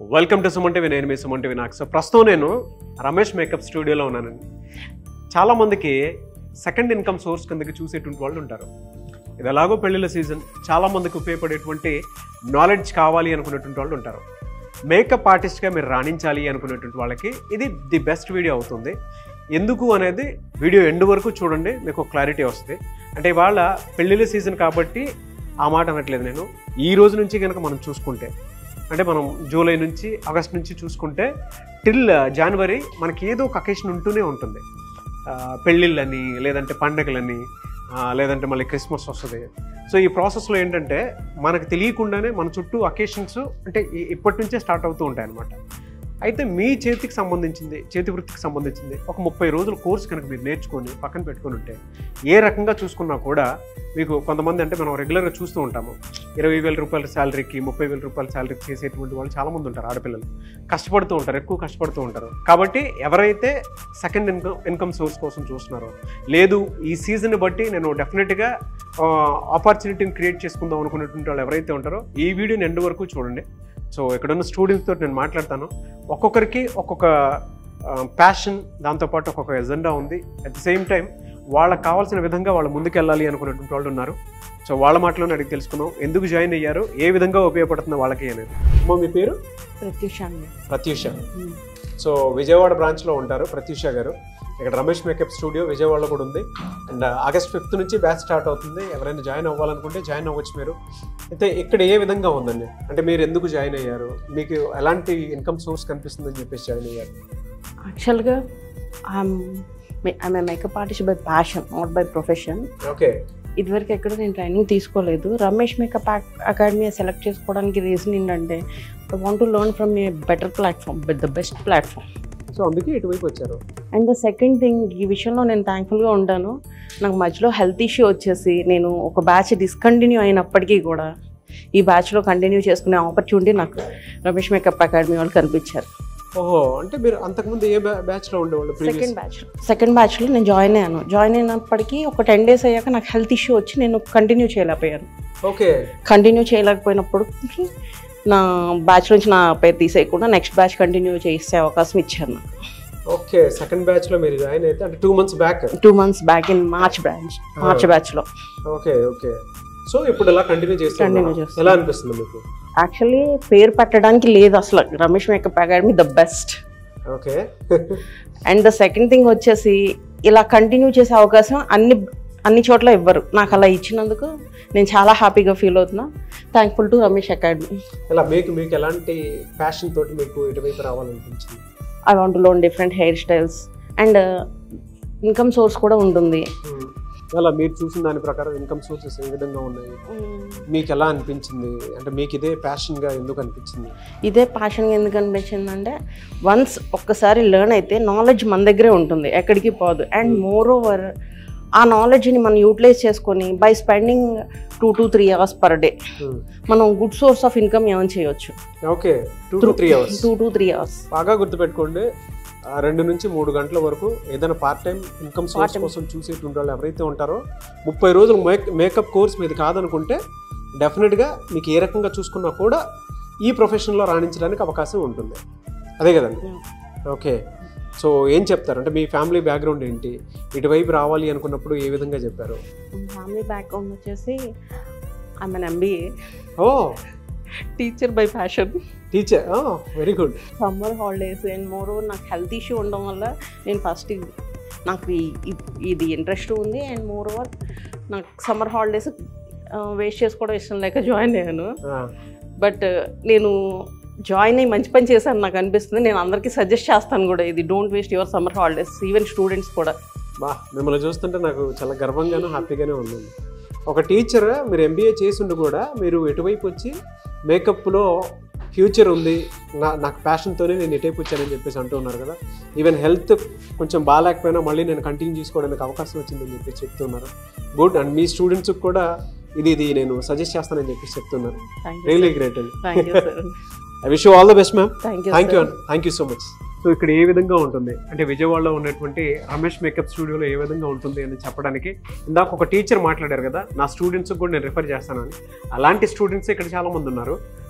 Welcome to Suman TV నేను మీ Suman TV నాకు సో ప్రస్తుతం నేను రమేష్ మేకప్ స్టూడియోలో ఉన్నానండి చాలామందికి సెకండ్ ఇన్కమ్ సోర్స్ కిందకి చూసేటువంటి వాళ్ళు ఉంటారు ఇది ఎలాగో పెళ్ళిళ్ళ సీజన్ చాలామందికి ఉపయోగపడేటువంటి నాలెడ్జ్ కావాలి అనుకునేటువంటి వాళ్ళు ఉంటారు మేకప్ ఆర్టిస్ట్గా మీరు రాణించాలి అనుకునేటువంటి వాళ్ళకి ఇది ది బెస్ట్ వీడియో అవుతుంది ఎందుకు అనేది వీడియో ఎండ్ వరకు చూడండి మీకు క్లారిటీ వస్తుంది అంటే ఇవాళ పెళ్ళిళ్ళ సీజన్ కాబట్టి ఆ మాట అనట్లేదు నేను ఈ రోజు నుంచి కనుక మనం చూసుకుంటే అంటే మనం జూలై నుంచి ఆగస్ట్ నుంచి చూసుకుంటే టిల్ జనవరి మనకి ఏదో ఒక అకేషన్ ఉంటూనే ఉంటుంది ఆ, పెళ్ళిళ్ళని లేదంటే పండగలని ఆ, లేదంటే మళ్ళీ క్రిస్మస్ వస్తుంది సో ఈ ప్రాసెస్లో ఏంటంటే మనకు తెలియకుండానే మన చుట్టూ అకేషన్స్ అంటే ఈ- ఇప్పటి నుంచే స్టార్ట్ అవుతూ ఉంటాయి అన్నమాట అయితే మీ చేతికి సంబంధించింది చేతి వృత్తికి సంబంధించింది ఒక ముప్పై రోజుల కోర్స్ కనుక మీరు నేర్చుకొని పక్కన పెట్టుకొని ఉంటే ఏ రకంగా చూసుకున్నా కూడా మీకు కొంతమంది అంటే మనం రెగ్యులర్గా చూస్తూ ఉంటాము ఇరవై వేల రూపాయల శాలరీకి ముప్పై వేల రూపాయల శాలరీకి చేసేటువంటి వాళ్ళు చాలామంది ఉంటారు ఆడపిల్లలు కష్టపడుతూ ఉంటారు ఎక్కువ కష్టపడుతూ ఉంటారు కాబట్టి ఎవరైతే సెకండ్ ఇన్కమ్ ఇన్కమ్ సోర్స్ కోసం చూస్తున్నారో లేదు ఈ సీజన్ బట్టి నేను డెఫినెట్గా ఆపర్చునిటీని క్రియేట్ చేసుకుందాం అనుకున్నటువంటి వాళ్ళు ఎవరైతే ఉంటారో ఈ వీడియోని ఎండ్ వరకు చూడండి సో ఇక్కడ ఉన్న స్టూడెంట్స్ తోటి నేను మాట్లాడతాను ఒక్కొక్కరికి ఒక్కొక్క ప్యాషన్ దాంతోపాటు ఒక్కొక్క ఎజెండా ఉంది అట్ ది సేమ్ టైం వాళ్ళకి కావాల్సిన విధంగా వాళ్ళు ముందుకెళ్ళాలి అనుకున్నటువంటి వాళ్ళు ఉన్నారు సో వాళ్ళ మాటలోనే అడిగి తెలుసుకుందాం ఎందుకు జాయిన్ అయ్యారు ఏ విధంగా ఉపయోగపడుతుంది వాళ్ళకి అనేది అమ్మా మీ పేరు ప్రత్యూష అండి ప్రత్యూష సో విజయవాడ బ్రాంచ్లో ఉంటారు ప్రత్యూష గారు ఇక్కడ రమేష్ మేకప్ స్టూడియో విజయవాడలో కూడా ఉంది అండ్ ఆగస్ట్ ఫిఫ్త్ నుంచి బ్యాచ్ స్టార్ట్ అవుతుంది ఎవరైనా జాయిన్ అవ్వాలనుకుంటే జాయిన్ అవ్వచ్చు మీరు అయితే ఇక్కడ ఏ విధంగా ఉందండి అంటే మీరు ఎందుకు జాయిన్ అయ్యారు మీకు ఎలాంటి ఇన్కమ్ సోర్స్ కనిపిస్తుందని చెప్పేసి జాయిన్ అయ్యారు యాక్చువల్గా I'm I'm makeup artist by passion not by profession okay ఇదివరకు ఎక్కడ నేను ట్రైనింగ్ తీసుకోలేదు రమేష్ మేకప్ అకాడమీ సెలెక్ట్ చేసుకోవడానికి రీజన్ ఏంటంటే I want to learn from a better platform but the best platform so అందుకే ఇటువైపు వచ్చారు అండ్ ద సెకండ్ థింగ్ ఈ విషయంలో నేను థ్యాంక్ఫుల్గా ఉంటాను నాకు మధ్యలో హెల్త్ ఇష్యూ వచ్చేసి నేను ఒక బ్యాచ్ డిస్కంటిన్యూ అయినప్పటికీ కూడా ఈ బ్యాచ్లో కంటిన్యూ చేసుకునే ఆపర్చునిటీ నాకు రమేష్ మేకప్ అకాడమీ వాళ్ళు కనిపించారు ఓహో అంటే మీరు అంతకుముందు ఏ బ్యాచ్లో ఉండేవాళ్ళు సెకండ్ ప్రీవియస్ బ్యాచ్ సెకండ్ బ్యాచ్లో నేను జాయిన్ అయ్యాను జాయిన్ అయినప్పటికీ ఒక టెన్ డేస్ అయ్యాక నాకు హెల్త్ ఇష్యూ వచ్చి నేను కంటిన్యూ చేయలేకపోయాను ఓకే కంటిన్యూ చేయలేకపోయినప్పుడు నా బ్యాచ్ నుంచి నా పేరు తీసేయకుండా నెక్స్ట్ బ్యాచ్ కంటిన్యూ చేసే అవకాశం ఇచ్చారు నాకు ఓకే సెకండ్ బ్యాచ్లో మీరు జాయిన్ అయితే అంటే two months back two months back in March branch March బ్యాచ్లో ఓకే ఓకే సో ఇప్పుడు ఇలా కంటిన్యూ Continue చేస్తున్నారు చేస్తున్నా. ఎలా అనిపిస్తుంది మీకు యాక్చువల్లీ పేరు పెట్టడానికి లేదు అసలు Ramesh makeup academy the best okay and the second thing వచ్చేసి ఇలా కంటిన్యూ చేసే అవకాశం అన్ని అన్ని చోట్ల ఇవ్వరు నాకు అలా ఇచ్చినందుకు నేను చాలా హ్యాపీగా ఫీల్ అవుతున్నా థ్యాంక్ఫుల్ టు రమేష్ అకాడమీ ఇలా మీకు మీకు ఎలాంటి ప్యాషన్ తోటి మీకు ఇటువైపు రావాలనిపించింది I want loan different hairstyles and income source కూడా ఉంటుంది అలా మీరు చూసిన దాని ప్రకారం ఇన్కమ్ సోర్సెస్ ఏ విధంగా ఉన్నాయి మీకు ఎలా అనిపించింది అంటే మీకు ఇదే ప్యాషన్ గా ఎందుకు అనిపించింది ఇదే ప్యాషన్ ఎందుకు అనిపించింది అంటే వన్స్ ఒక్కసారి లెర్న్ అయితే నాలెడ్జ్ మన దగ్గరే ఉంటుంది ఎక్కడికి పోదు అండ్ మోర్ ఓవర్ ఆ నాలెడ్జ్ని మనం యూటిలైజ్ చేసుకొని by spending two to three hours per day మనం గుడ్ సోర్స్ ఆఫ్ ఇన్కమ్ ఏమైనా చేయొచ్చు okay two to three hours two to three hours బాగా గుర్తుపెట్టుకోండి ఆ రెండు నుంచి మూడు గంటల వరకు ఏదైనా part time income source Part-time. కోసం చూసేటువంటి వాళ్ళు ఎవరైతే ఉంటారో ముప్పై రోజులు మేక్ మేకప్ కోర్స్ మీద కాదనుకుంటే డెఫినెట్గా మీకు ఏ రకంగా చూసుకున్నా కూడా ఈ ప్రొఫెషన్లో రాణించడానికి అవకాశం ఉంటుంది అదే కదండి ఓకే సో ఏం చెప్తారు అంటే మీ ఫ్యామిలీ బ్యాక్గ్రౌండ్ ఏంటి ఇటువైపు రావాలి అనుకున్నప్పుడు ఏ విధంగా చెప్పారు ఫ్యామిలీ బ్యాక్గ్రౌండ్ వచ్చేసి I mean MBA oh teacher by passion teacher very good summer holidays and moreover నాకు హెల్త్ ఇష్యూ ఉండడం వల్ల నేను ఫస్ట్ నాకు ఈ- ఈ- ఇది ఇంట్రెస్ట్ ఉంది అండ్ మోర్ ఓవర్ నాకు సమ్మర్ హాలిడేస్ వేస్ట్ చేసుకోవడం ఇష్టం లేక జాయిన్ అయ్యాను బట్ నేను జాయిన్ అయ్యి మంచి పని చేశాను నాకు అనిపిస్తుంది నేను అందరికీ సజెస్ట్ చేస్తాను కూడా ఇది don't waste your summer holidays even students కూడా బా మిమ్మల్ని చూస్తుంటే నాకు చాలా గర్వంగాను హ్యాపీగానే ఉందండి ఒక టీచర్ మీరు ఎంబీఏ చేసిండు కూడా మీరు ఎటువైపు వచ్చి మేకప్లో ఫ్యూచర్ ఉంది నా నాకు ప్యాషన్తోనే నేను ఎటువైపు వచ్చానని చెప్పేసి అంటూ ఉన్నారు కదా ఈవెన్ హెల్త్ కొంచెం బాగాలేకపోయినా మళ్ళీ నేను కంటిన్యూ చేసుకోవడానికి అవకాశం వచ్చిందని చెప్పేసి చెప్తున్నారు గుడ్ అండ్ మీ స్టూడెంట్స్కి కూడా ఇది ఇది నేను సజెస్ట్ చేస్తానని చెప్పేసి చెప్తున్నారు థ్యాంక్ యూ రియలీ గ్రేట్ అండి thank you sir I wish you all the best ma'am thank you thank you thank you so much so ఇక్కడ ఏ విధంగా ఉంటుంది అంటే విజయవాడలో ఉన్నటువంటి రమేష్ మేకప్ స్టూడియోలో ఏ విధంగా ఉంటుంది అని చెప్పడానికి ఇందాక ఒక టీచర్ మాట్లాడారు కదా నా స్టూడెంట్స్ కూడా నేను రిఫర్ చేస్తానని అలాంటి స్టూడెంట్స్ ఇక్కడ చాలా మంది ఉన్నారు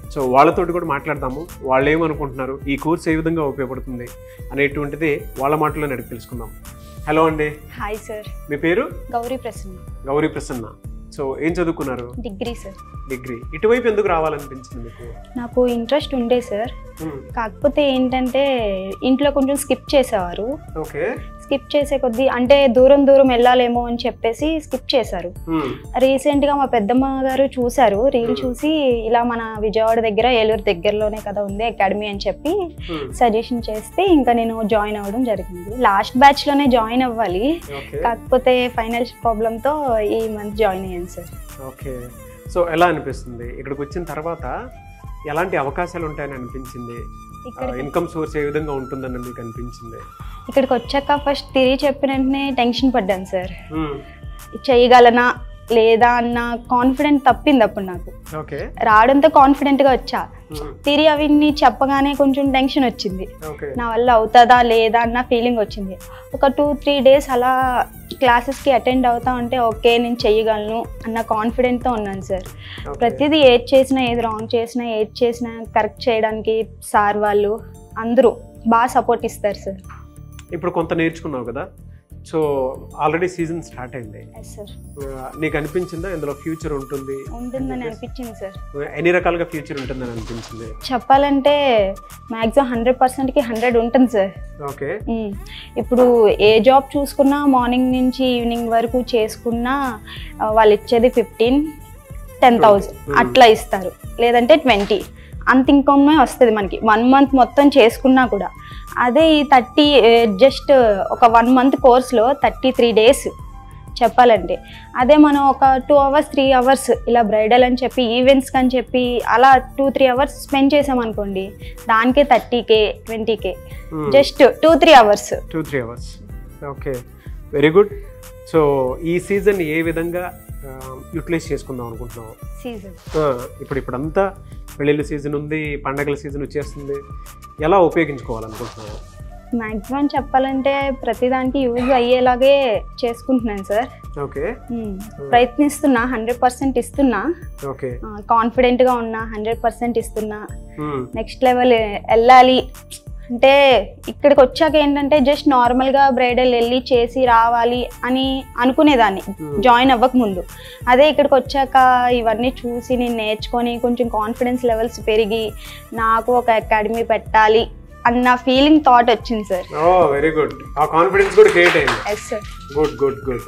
సో వాళ్ళతోటి కూడా మాట్లాడదాము వాళ్ళు ఏమనుకుంటున్నారు ఈ కోర్స్ ఏ విధంగా ఉపయోగపడుతుంది అనేటువంటిది వాళ్ళ మాటల్లో అడిగి తెలుసుకుందాం హలో అండి హాయ్ సార్ మీ పేరు గౌరీ ప్రసన్న గౌరీ ప్రసన్న సో ఏం చదువుకున్నారు డిగ్రీ సార్ డిగ్రీ ఇటువైపు ఎందుకు రావాలనిపించింది మీకు నాకు ఇంట్రెస్ట్ ఉండే సార్ మ్మ్. కాకపోతే ఏంటంటే ఇంట్లో కొంచెం స్కిప్ చేసేవారు ఓకే స్కిప్ చేసే కొద్దీ అంటే దూరం దూరం వెళ్ళాలేమో అని చెప్పేసి స్కిప్ చేశారు మ్మ్. రీసెంట్గా మా పెద్దమ్మ గారు చూశారు రీల్ Hmm. చూసి ఇలా మన విజయవాడ దగ్గర ఏలూరు దగ్గరలోనే కదా ఉంది అకాడమీ అని చెప్పి మ్మ్. సజెషన్ చేస్తే ఇంకా నేను జాయిన్ అవ్వడం జరిగింది లాస్ట్ బ్యాచ్లోనే జాయిన్ అవ్వాలి ఓకే కాకపోతే ఫైనల్ ప్రాబ్లంతో ఈ మంత్ జాయిన్ అయ్యాను సార్ ఓకే సో ఎలా అనిపిస్తుంది ఇక్కడికి వచ్చిన తర్వాత ఎలాంటి అవకాశాలు ఉంటాయని అనిపించింది ఇక్కడ ఇన్కమ్ సోర్స్ ఏ విధంగా ఉంటుందని మీకు అనిపించింది ఇక్కడికి వచ్చాక ఫస్ట్ తిరిగి చెప్పిన వెంటనే టెన్షన్ పడ్డాను సార్ మ్మ్. చేయగలనా లేదా అన్న కాన్ఫిడెంట్ తప్పింది అప్పుడు నాకు ఓకే రావడంతో కాన్ఫిడెంట్గా వచ్చా మ్మ్. తిరిగి అవన్నీ చెప్పగానే కొంచెం టెన్షన్ వచ్చింది ఓకే నా వల్ల అవుతుందా లేదా అన్న ఫీలింగ్ వచ్చింది ఒక టూ త్రీ డేస్ అలా క్లాసెస్కి అటెండ్ అవుతా ఉంటే ఓకే నేను చెయ్యగలను అన్న కాన్ఫిడెంట్తో ఉన్నాను సార్ ఓకే. ప్రతిదీ ఏది చేసినా ఏది రాంగ్ చేసినా ఏది చేసినా కరెక్ట్ చేయడానికి సార్ వాళ్ళు అందరూ బాగా సపోర్ట్ ఇస్తారు సార్ ఇప్పుడు కొంత నేర్చుకున్నావు కదా సో ఆల్రెడీ సీజన్ స్టార్ట్ అయింది ఎస్ సార్ ఆ, నీకు అనిపించిందా ఇందులో ఫ్యూచర్ ఉంటుంది ఉంటుందని అనిపించింది సార్ ఎన్ని రకాలుగా ఫ్యూచర్ ఉంటుందని అనిపించింది చెప్పాలంటే మ్యాక్సిమం హండ్రెడ్ పర్సెంట్కి హండ్రెడ్ ఉంటుంది సార్ ఓకే మ్మ్. ఇప్పుడు ఏ జాబ్ చూసుకున్నా మార్నింగ్ నుంచి ఈవినింగ్ వరకు చేసుకున్నా ఆ, వాళ్ళు ఇచ్చేది ఫిఫ్టీన్ టెన్ థౌజండ్ మ్మ్. అట్లా ఇస్తారు లేదంటే ట్వంటీ అంత ఇన్కమే వస్తుంది మనకి వన్ మంత్ మొత్తం చేసుకున్నా కూడా అదే ఈ థర్టీ జస్ట్ ఒక వన్ మంత్ కోర్స్లో థర్టీ త్రీ డేస్ చెప్పాలంటే అదే మనం ఒక టూ అవర్స్ త్రీ అవర్స్ ఇలా బ్రైడల్ అని చెప్పి ఈవెంట్స్కి అని చెప్పి అలా టూ త్రీ అవర్స్ స్పెండ్ చేసామనుకోండి దానికే thirty K twenty K just two three hours two three hours okay very good so ఈ సీజన్ ఏ విధంగా యూటిలైజ్ చేసుకుందాం అనుకుంటున్నావు సీజన్ ఆ, ఇప్పుడు ఇప్పుడంతా పెళ్ళిళ్ళ సీజన్ ఉంది పండగల సీజన్ వచ్చేస్తుంది ఎలా ఉపయోగించుకోవాలనుకుంటున్నావు మ్యాక్సిమం చెప్పాలంటే ప్రతిదానికి యూజ్ అయ్యేలాగే చేసుకుంటున్నాను సార్ ఓకే మ్మ్. ప్రయత్నిస్తున్నా హండ్రెడ్ పర్సెంట్ ఇస్తున్నా ఓకే కాన్ఫిడెంట్గా ఉన్నా హండ్రెడ్ పర్సెంట్ ఇస్తున్నా మ్మ్. నెక్స్ట్ లెవెల్ వెళ్ళాలి అంటే ఇక్కడికి వచ్చాక ఏంటంటే జస్ట్ నార్మల్గా బ్రైడల్ వెళ్ళి చేసి రావాలి అని అనుకునేదాన్ని Hmm. జాయిన్ అవ్వక ముందు అదే ఇక్కడికి వచ్చాక ఇవన్నీ చూసి నేను నేర్చుకొని కొంచెం కాన్ఫిడెన్స్ లెవెల్స్ పెరిగి నాకు ఒక అకాడమీ పెట్టాలి అన్న ఫీలింగ్ థాట్ వచ్చింది సార్ ఓ వెరీ గుడ్ ఆ కాన్ఫిడెన్స్ కూడా క్రియేట్ అయింది yes sir good good good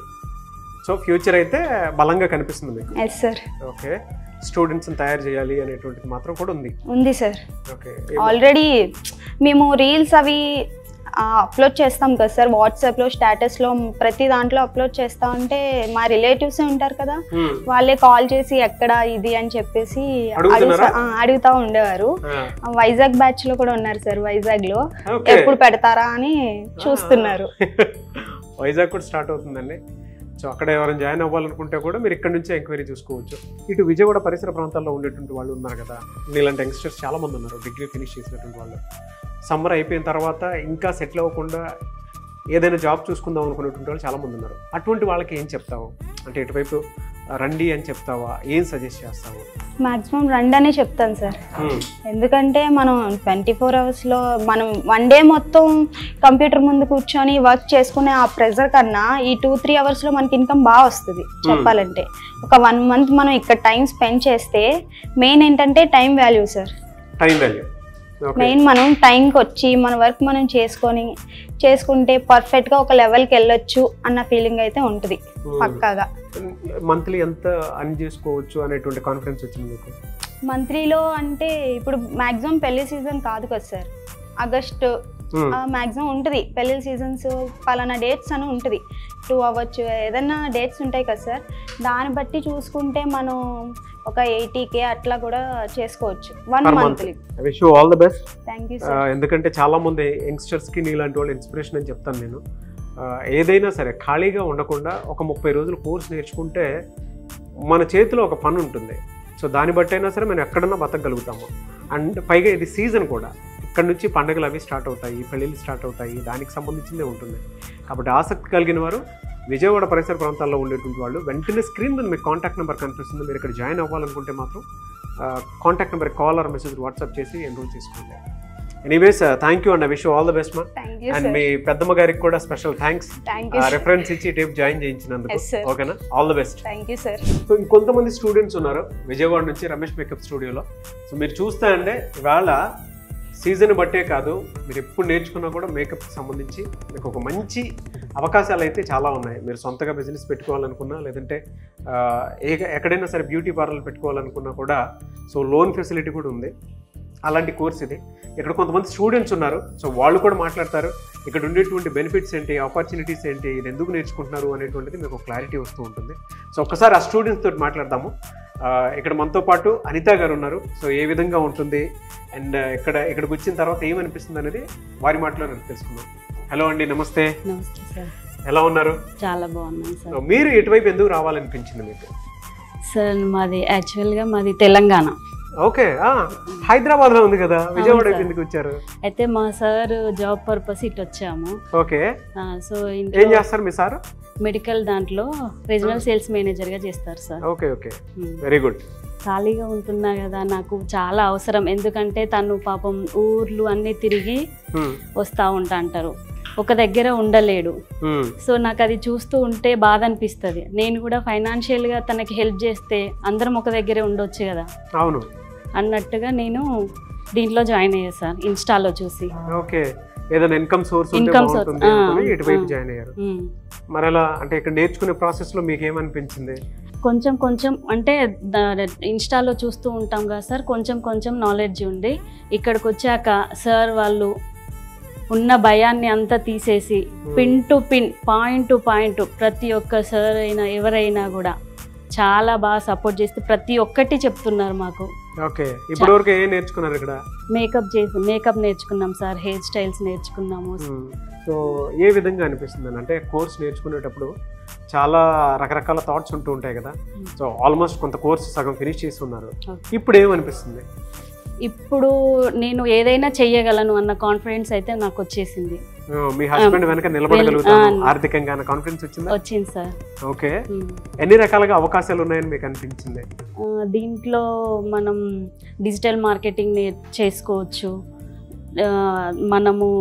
so future అయితే బలంగా కనిపిస్తుంది మీకు ఎస్ సార్ ఓకే స్టూడెంట్స్ని తయారు చేయాలి అనేటువంటిది మాత్రం కూడా ఉంది ఉంది సార్ ఓకే ఆల్రెడీ మేము రీల్స్ అవి అప్లోడ్ చేస్తాం కదా సార్ వాట్సాప్లో స్టేటస్లో ప్రతి దాంట్లో అప్లోడ్ చేస్తా ఉంటే మా రిలేటివ్సే ఉంటారు కదా మ్మ్. వాళ్ళే కాల్ చేసి ఎక్కడ ఇది అని చెప్పేసి అడుగుతున్నారా? అడుగుతా- ఆ, అడుగుతా ఉండేవారు ఆ, ఆ, వైజాగ్ బ్యాచ్ లో కూడా ఉన్నారు సార్ వైజాగ్ లో ఓకే ఎప్పుడు పెడతారా అని చూస్తున్నారు వైజాగ్ కూడా స్టార్ట్ అవుతుందండి సో అక్కడ ఎవరైనా జాయిన్ అవ్వాలనుకుంటే కూడా మీరు ఇక్కడ నుంచే ఎంక్వైరీ చూసుకోవచ్చు ఇటు విజయవాడ పరిసర ప్రాంతాల్లో ఉండేటువంటి వాళ్ళు ఉన్నారు కదా నీలాంటి యంగ్స్టర్స్ చాలా మంది ఉన్నారు డిగ్రీ ఫినిష్ చేసినటువంటి వాళ్ళు సమ్మర్ అయిపోయిన తర్వాత ఇంకా సెటిల్ అవ్వకుండా ఏదైనా జాబ్ చూసుకుందాం అనుకునేటువంటి వాళ్ళు చాలా మంది ఉన్నారు అటువంటి వాళ్ళకి ఏం చెప్తావు అంటే ఇటువైపు రండి అని చెప్తావా ఏం సజెస్ట్ చేస్తావు మాక్సిమం రండి అనే చెప్తాను సార్ Hmm. ఎందుకంటే మనం ట్వంటీ ఫోర్ అవర్స్లో మనం వన్ డే మొత్తం కంప్యూటర్ ముందు కూర్చొని వర్క్ చేసుకునే ఆ ప్రెజర్ కన్నా ఈ టూ త్రీ అవర్స్లో మనకి ఇన్కమ్ బాగా వస్తుంది చెప్పాలంటే ఒక వన్ మంత్ మనం ఇక్కడ టైం స్పెండ్ చేస్తే మెయిన్ ఏంటంటే time value sir time value okay main మనం టైంకి వచ్చి మన వర్క్ మనం చేసుకొని చేసుకుంటే పర్ఫెక్ట్గా ఒక లెవెల్కి వెళ్ళొచ్చు అన్న ఫీలింగ్ అయితే ఉంటుంది పక్కాగా మంత్లీ ఎంత అర్న్ చేసుకోవచ్చు అనేటువంటి కాన్ఫిడెన్స్ వచ్చింది మీకు మంత్లీలో అంటే ఇప్పుడు మాక్సిమం పెళ్లి సీజన్ కాదు కదా సార్ ఆగస్ట్ Hmm. మాక్సిమం ఉంటుంది పెళ్లి సీజన్స్ పలానా డేట్స్ అని ఉంటుంది టూ అవ్వచ్చు ఏదన్నా డేట్స్ ఉంటాయి కదా సార్ దాన్ని బట్టి చూసుకుంటే మనం ఒక ఎయిటీ కే అట్లా కూడా చేసుకోవచ్చు one Per month. Monthly I wish you all the best thank you ఆ, సార్ ఎందుకంటే చాలా మంది యంగ్స్టర్స్కి నీలాంటి వాళ్ళు ఇన్స్పిరేషన్ అని చెప్తాను నేను ఆ, ఏదైనా సరే ఖాళీగా ఉండకుండా ఒక ముప్పై రోజులు కోర్స్ నేర్చుకుంటే మన చేతిలో ఒక పని ఉంటుంది సో దాన్ని బట్టి అయినా సరే మనం ఎక్కడన్నా బతకగలుగుతాము అండ్ పైగా ఇది సీజన్ కూడా ఇక్కడ నుంచి పండుగలు అవి స్టార్ట్ అవుతాయి పెళ్ళిళ్ళు స్టార్ట్ అవుతాయి దానికి సంబంధించిందే ఉంటుంది కాబట్టి ఆసక్తి కలిగిన వారు విజయవాడ పరిసర ప్రాంతాల్లో ఉండేటువంటి వాళ్ళు వెంటనే స్క్రీన్ మీద మీకు కాంటాక్ట్ నెంబర్ కనిపిస్తుంది మీరు ఇక్కడ జాయిన్ అవ్వాలనుకుంటే మాత్రం contact number call or message WhatsApp చేసి ఎన్రోల్ చేసుకోండి anyways thank you and I wish all the best మా థ్యాంక్ యూ అండ్ సార్ మీ పెద్దమ్మ గారికి కూడా special thanks thank you reference ఇచ్చి టేప్ జాయిన్ చేయించినందుకు Yes, sir. ఓకేనా all the best thank you sir so ఇంకొంతమంది స్టూడెంట్స్ ఉన్నారు విజయవాడ నుంచి రమేష్ మేకప్ స్టూడియోలో సో మీరు చూస్తే అంటే ఇవాళ సీజన్ బట్టే కాదు మీరు ఎప్పుడు నేర్చుకున్నా కూడా మేకప్కి సంబంధించి మీకు ఒక మంచి అవకాశాలు అయితే చాలా ఉన్నాయి మీరు సొంతగా బిజినెస్ పెట్టుకోవాలనుకున్నా లేదంటే ఆ, ఏ ఎక్కడైనా సరే బ్యూటీ పార్లర్ పెట్టుకోవాలనుకున్నా కూడా సో లోన్ ఫెసిలిటీ కూడా ఉంది అలాంటి కోర్స్ ఇది ఇక్కడ కొంతమంది స్టూడెంట్స్ ఉన్నారు సో వాళ్ళు కూడా మాట్లాడతారు ఇక్కడ ఉండేటువంటి బెనిఫిట్స్ ఏంటి ఆపర్చునిటీస్ ఏంటి ఇది ఎందుకు నేర్చుకుంటున్నారు అనేటువంటిది మీకు క్లారిటీ వస్తూ ఉంటుంది సో ఒక్కసారి ఆ స్టూడెంట్స్ తోటి మాట్లాడదాము ఆ, ఇక్కడ మనతో పాటు అనిత గారు ఉన్నారు సో ఏ విధంగా ఉంటుంది అండ్ ఇక్కడ ఇక్కడికి వచ్చిన తర్వాత ఏమనిపిస్తుంది అనేది వారి మాటలో నేను తెలుసుకుందాం హలో అండి నమస్తే నమస్తే సార్ ఎలా ఉన్నారు చాలా బాగున్నాను సార్ సో మీరు ఎటువైపు ఎందుకు రావాలనిపించింది మీకు సార్ మాది యాక్చువల్గా మాది తెలంగాణ ఓకే హైదరాబాద్ లో ఉంది కదా విజయవాడ సార్. ఎందుకు వచ్చారు అయితే మా సార్ జాబ్ పర్పస్ ఇటు వచ్చాము ఓకే ఆ, సో ఏం ఇంట్లో చేస్తారు మీ సార్ మెడికల్ దాంట్లో రీజనల్ సేల్స్ మేనేజర్గా చేస్తారు sir okay okay um. Very good ఖాళీగా ఉంటున్నా కదా నాకు చాలా అవసరం ఎందుకంటే తను పాపం ఊర్లు అన్నీ తిరిగి వస్తూ ఉంటా అంటారు ఒక దగ్గర ఉండలేడు సో నాకు అది చూస్తూ ఉంటే బాధ అనిపిస్తుంది నేను కూడా ఫైనాన్షియల్గా తనకి హెల్ప్ చేస్తే అందరం ఒక దగ్గరే ఉండొచ్చు కదా అవును అన్నట్టుగా నేను దీంట్లో జాయిన్ అయ్యా సార్ ఇన్స్టాలో చూసి ఓకే ఏదైనా ఇన్కమ్ సోర్స్ ఉంటే Income source, బాగుంటుంది ఆ, అనుకుని ఇటువైపు ఆ. జాయిన్ అయ్యారు ఉమ్. మరి అలా అంటే ఇక్కడ నేర్చుకునే ప్రాసెస్ లో మీకు ఏమనిపించింది కొంచెం కొంచెం అంటే ద- ఇన్స్టాలో చూస్తూ ఉంటాం కదా సార్ కొంచెం కొంచెం నాలెడ్జ్ ఉంది ఇక్కడికి వచ్చాక సార్ వాళ్ళు ఉన్న భయాన్ని అంతా తీసేసి pin to pin point to point ప్రతి ఒక్క సార్ అయినా ఎవరైనా కూడా చాలా బాగా సపోర్ట్ చేస్తే ప్రతి ఒక్కటి చెప్తున్నారు మాకు ఓకే ఇప్పటి వరకు ఏం నేర్చుకున్నారు ఇక్కడ మేకప్ చేసి మేకప్ నేర్చుకున్నాం సార్ హెయిర్ స్టైల్స్ నేర్చుకున్నాము సో ఏ విధంగా అనిపిస్తుంది అంటే కోర్స్ నేర్చుకునేటప్పుడు చాలా రకరకాల థాట్స్ ఉంటూ ఉంటాయి కదా సో ఆల్మోస్ట్ కొంత కోర్స్ సగం ఫినిష్ చేసి ఉన్నారు Okay. ఇప్పుడు ఏమనిపిస్తుంది ఇప్పుడు నేను ఏదైనా చెయ్యగలను అన్న కాన్ఫిడెన్స్ అయితే నాకు వచ్చేసింది ఆ, మీ హస్బెండ్ వెనక నిలబడగలుగుతాను ఆ. ఆర్థికంగా కాన్ఫిడెన్స్ వచ్చిందా వచ్చింది సార్ ఓకే ఉమ్. ఎన్ని రకాలుగా అవకాశాలు ఉన్నాయని మీకు అనిపించింది ఆ, దీంట్లో మనం డిజిటల్ మార్కెటింగ్ నే- చేసుకోవచ్చు ఆ, మనము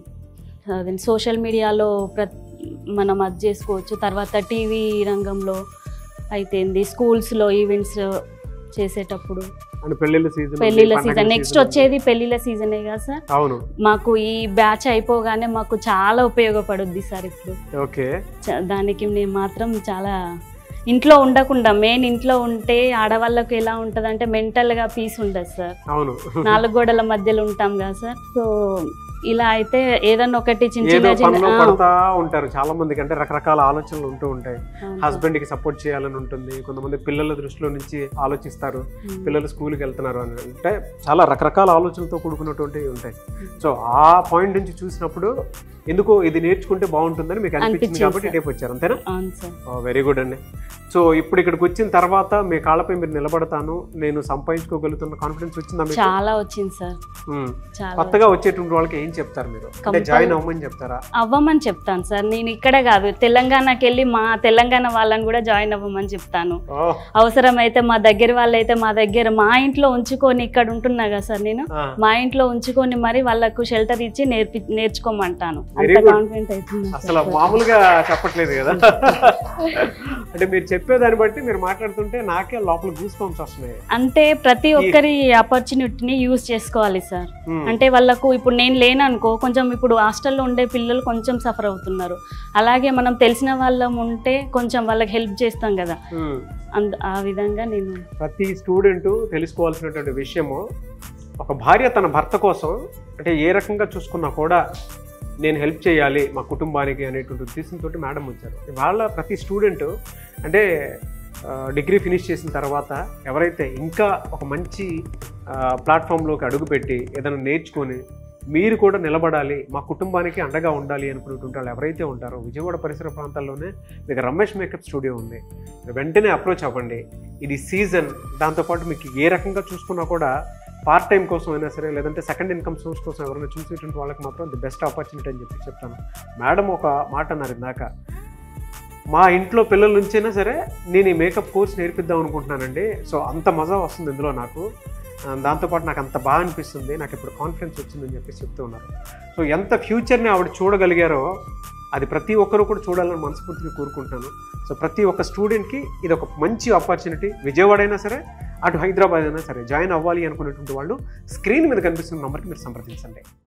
అదే సోషల్ మీడియాలో ప్ర మనం అది చేసుకోవచ్చు తర్వాత టీవీ రంగంలో అయితేంది స్కూల్స్లో ఈవెంట్స్ చేసేటప్పుడు అని పెళ్లిళ్ళ సీజన్ పెళ్ళిళ్ళ సీజన్ నెక్స్ట్ వచ్చేది పెళ్ళిళ్ళ సీజనే కదా సార్ అవును మాకు ఈ బ్యాచ్ అయిపోగానే మాకు చాలా ఉపయోగపడుద్ది సార్ ఇప్పుడు ఓకే చ- దానికి నేను మాత్రం చాలా ఇంట్లో ఉండకుండా మెయిన్ ఇంట్లో ఉంటే ఆడవాళ్ళకు ఎలా ఉంటుంది అంటే మెంటల్గా పీస్ ఉండదు సార్ అవును నాలుగు గోడల మధ్యలో ఉంటాం కదా సార్ సో ఇలా అయితే ఏదన్నా ఒకటి చిన్న ఏదో చిన్న పనిలో చిన్న పడతా ఉంటారు చాలా మందికి అంటే రకరకాల ఆలోచనలు ఉంటూ ఉంటాయి ఆ, అవును సార్. హస్బెండ్ కి సపోర్ట్ చేయాలని ఉంటుంది కొంతమంది పిల్లల దృష్టిలో నుంచి ఆలోచిస్తారు ఉమ్. పిల్లలు స్కూల్కి వెళ్తున్నారు అని అంటే చాలా రకరకాల ఆలోచనలతో కూడుకున్నటువంటివి ఉంటాయి సో ఆ పాయింట్ నుంచి చూసినప్పుడు ఎందుకో ఇది నేర్చుకుంటే బాగుంటుందని మీకు అనిపించింది అనిపించింది కాబట్టి సార్. ఇటేపు వచ్చారు అంతేనా అవును సార్ వెరీ గుడ్ అండి సో ఇప్పుడు ఇక్కడికి వచ్చిన తర్వాత మీ కాళ్ళపై మీరు నిలబడతాను నేను సంపాదించుకోగలుగుతున్న కాన్ఫిడెన్స్ వచ్చిందా మీకు చాలా వచ్చింది సార్ ఉమ్. చాలా కొత్తగా వచ్చేటువంటి వాళ్ళకి ఏం చెప్తారు మీరు అంటే Compul- జాయిన్ అవ్వమని చెప్తారా అవ్వమని చెప్తాను సార్ నేను ఇక్కడే కాదు తెలంగాణకి వెళ్ళి మా తెలంగాణ వాళ్ళని కూడా జాయిన్ అవ్వమని చెప్తాను ఓ అవసరమైతే మా దగ్గర వాళ్ళైతే మా దగ్గర మా ఇంట్లో ఉంచుకొని ఇక్కడ ఉంటున్నా కదా సార్ నేను ఆ. మా ఇంట్లో ఉంచుకొని మరి వాళ్ళకు షెల్టర్ ఇచ్చి నేర్పి నేర్చుకోమంటాను Very అంత good. కాన్ఫిడెంట్ అవుతుంది అసలు మామూలుగా చెప్పట్లేదు కదా అంటే మీరు చెప్పేదాన్ని బట్టి మీరు మాట్లాడుతుంటే నాకే లోపల గూస్ పంప్స్ వస్తున్నాయి అంటే ప్రతి ఒక్కరి ఆపర్చునిటీని యూజ్ చేసుకోవాలి సార్ ఉమ్. అంటే వాళ్ళకు ఇప్పుడు నేను లేననుకో కొంచెం ఇప్పుడు హాస్టల్లో ఉండే పిల్లలు కొంచెం సఫర్ అవుతున్నారు అలాగే మనం తెలిసిన వాళ్ళం ఉంటే కొంచెం వాళ్ళకి హెల్ప్ చేస్తాం కదా ఉమ్. అంద ఆ విధంగా నేను ప్రతి స్టూడెంట్ తెలుసుకోవాల్సినటువంటి విషయము ఒక భార్య తన భర్త కోసం అంటే ఏ రకంగా చూసుకున్నా కూడా నేను హెల్ప్ చేయాలి మా కుటుంబానికి అనేటువంటి ఉద్దేశంతో మేడం వచ్చారు వాళ్ళ ప్రతి స్టూడెంట్ అంటే ఆ, డిగ్రీ ఫినిష్ చేసిన తర్వాత ఎవరైతే ఇంకా ఒక మంచి ఆ, ప్లాట్ఫామ్లోకి అడుగుపెట్టి ఏదైనా నేర్చుకొని మీరు కూడా నిలబడాలి మా కుటుంబానికి అండగా ఉండాలి అనుకునేటువంటి వాళ్ళు ఎవరైతే ఉంటారో విజయవాడ పరిసర ప్రాంతాల్లోనే మీకు రమేష్ మేకప్ స్టూడియో ఉంది వెంటనే అప్రోచ్ అవ్వండి ఇది సీజన్ దాంతోపాటు మీకు ఏ రకంగా చూసుకున్నా కూడా పార్ట్ టైం కోసం అయినా సరే లేదంటే సెకండ్ ఇన్కమ్ సోర్స్ కోసం ఎవరైనా చూసేటువంటి వాళ్ళకి మాత్రం ది బెస్ట్ ఆపర్చునిటీ అని చెప్పి చెప్తాను మేడం ఒక మాట అన్నారు ఇందాక మా ఇంట్లో పిల్లల నుంచైనా సరే నేను ఈ మేకప్ కోర్స్ నేర్పిద్దాం అనుకుంటున్నానండి సో అంత మజా వస్తుంది ఇందులో నాకు ఆ, దాంతోపాటు నాకు అంత బాగా అనిపిస్తుంది నాకు ఇప్పుడు కాన్ఫిడెన్స్ వచ్చిందని చెప్పేసి చెప్తూ ఉన్నారు సో ఎంత ఫ్యూచర్ని ఆవిడ చూడగలిగారో అది ప్రతి ఒక్కరూ కూడా చూడాలని మనస్ఫూర్తిగా కోరుకుంటున్నాను సో ప్రతి ఒక్క స్టూడెంట్కి ఇది ఒక మంచి ఆపర్చునిటీ విజయవాడ అయినా సరే అటు హైదరాబాద్ అయినా సరే జాయిన్ అవ్వాలి అనుకునేటువంటి వాళ్ళు స్క్రీన్ మీద కనిపిస్తున్న నెంబర్కి మీరు సంప్రదించండి